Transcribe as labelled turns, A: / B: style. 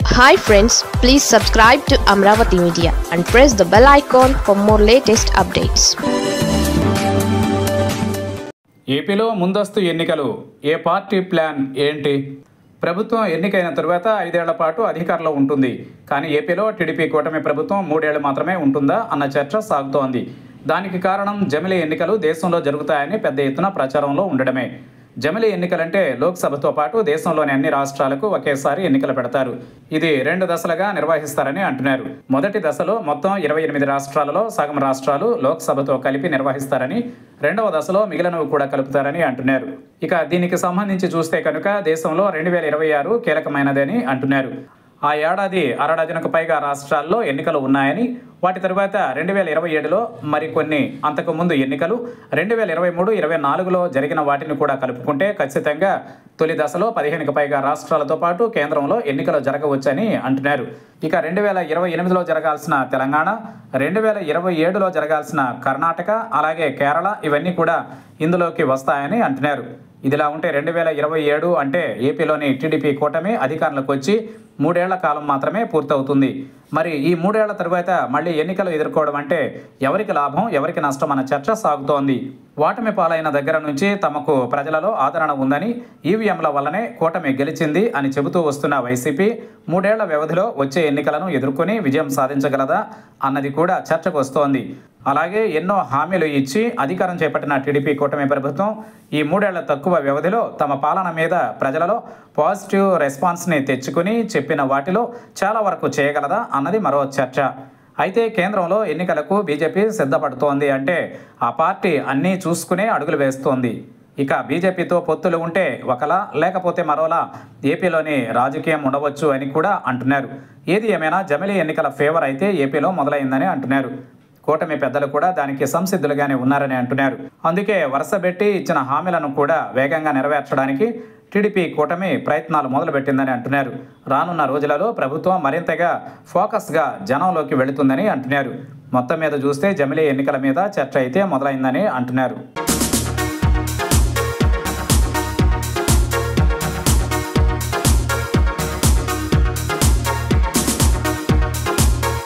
A: hi friends please subscribe to Amaravati media and press the bell icon for more latest updates
B: ఏపీలో ముందస్తు ఎన్నికలు ఏ party plan ఏంటి ప్రభుత్వం ఎన్నికైన తరువాత ఐదేళ్ల పాటు అధికారంలో ఉంటుంది కానీ ఏపీలో టీడీపీ కూటమి ప్రభుత్వం మూడేళ్లు మాత్రమే ఉంటుందా అన్న చర్చ సాగుతోంది దానికి కారణం జమిలీ ఎన్నికలు దేశంలో జరుగుతాయని పెద్ద ఎత్తున ప్రచారంలో ఉండడమే జమిలీ ఎన్నికలంటే లోక్సభతో పాటు దేశంలోని అన్ని రాష్ట్రాలకు ఒకేసారి ఎన్నికలు పెడతారు ఇది రెండు దశలుగా నిర్వహిస్తారని అంటున్నారు మొదటి దశలో మొత్తం ఇరవై ఎనిమిది రాష్ట్రాలలో సగం రాష్ట్రాలు లోక్సభతో కలిపి నిర్వహిస్తారని రెండవ దశలో మిగిలినవి కూడా కలుపుతారని అంటున్నారు ఇక దీనికి సంబంధించి చూస్తే కనుక దేశంలో రెండు వేల ఇరవై ఆరు కీలకమైనదని అంటున్నారు ఆ ఏడాది అరడజనకు పైగా రాష్ట్రాల్లో ఎన్నికలు ఉన్నాయని వాటి తరువాత రెండు వేల ఇరవై ఏడులో మరికొన్ని అంతకుముందు ఎన్నికలు రెండు వేల ఇరవై మూడు ఇరవై నాలుగులో జరిగిన వాటిని కూడా కలుపుకుంటే ఖచ్చితంగా తొలి దశలో పదిహేనుకు పైగా రాష్ట్రాలతో పాటు కేంద్రంలో ఎన్నికలు జరగవచ్చని అంటున్నారు ఇక రెండు వేల ఇరవై ఎనిమిదిలో జరగాల్సిన తెలంగాణ రెండు వేల ఇరవై ఏడులో జరగాల్సిన కర్ణాటక అలాగే కేరళ ఇవన్నీ కూడా ఇందులోకి వస్తాయని అంటున్నారు ఇదిలా ఉంటే రెండు వేల ఇరవై ఏడు అంటే ఏపీలోని టీడీపీ కూటమి అధికారంలోకి వచ్చి మూడేళ్ల కాలం మాత్రమే పూర్తవుతుంది మరి ఈ మూడేళ్ల తరువాత మళ్ళీ ఎన్నికలు ఎదుర్కోవడం అంటే ఎవరికి లాభం ఎవరికి నష్టం అన్న చర్చ సాగుతోంది ఓటమి పాలైన దగ్గర నుంచి తమకు ప్రజలలో ఆదరణ ఉందని ఈవీఎంల వల్లనే కూటమి గెలిచింది అని చెబుతూ వస్తున్న వైసీపీ మూడేళ్ల వ్యవధిలో వచ్చే ఎన్నికలను ఎదుర్కొని విజయం సాధించగలదా అన్నది కూడా చర్చకు వస్తోంది అలాగే ఎన్నో హామీలు ఇచ్చి అధికారం చేపట్టిన టీడీపీ కూటమి ప్రభుత్వం ఈ మూడేళ్ల తక్కువ వ్యవధిలో తమ పాలన మీద ప్రజలలో పాజిటివ్ రెస్పాన్స్ని తెచ్చుకుని చెప్పిన వాటిలో చాలా వరకు చేయగలదా అన్నది మరో చర్చ అయితే కేంద్రంలో ఎన్నికలకు బీజేపీ సిద్ధపడుతోంది అంటే ఆ పార్టీ అన్నీ చూసుకునే అడుగులు వేస్తోంది ఇక బీజేపీతో పొత్తులు ఉంటే ఒకలా లేకపోతే మరోలా ఏపీలోని రాజకీయం ఉండవచ్చు అని కూడా అంటున్నారు ఏది ఏమైనా జమిలీ ఎన్నికల ఫేవర్ అయితే ఏపీలో మొదలైందని అంటున్నారు కూటమి పెద్దలు కూడా దానికి సంసిద్ధులుగానే ఉన్నారని అంటున్నారు అందుకే వరుసబెట్టి ఇచ్చిన హామీలను కూడా వేగంగా నెరవేర్చడానికి టీడీపీ కూటమి ప్రయత్నాలు మొదలుపెట్టిందని అంటున్నారు రానున్న రోజులలో ప్రభుత్వం మరింతగా ఫోకస్గా జనంలోకి వెళుతుందని అంటున్నారు మొత్తం మీద చూస్తే జమిలీ ఎన్నికల మీద చర్చ అయితే మొదలైందని అంటున్నారు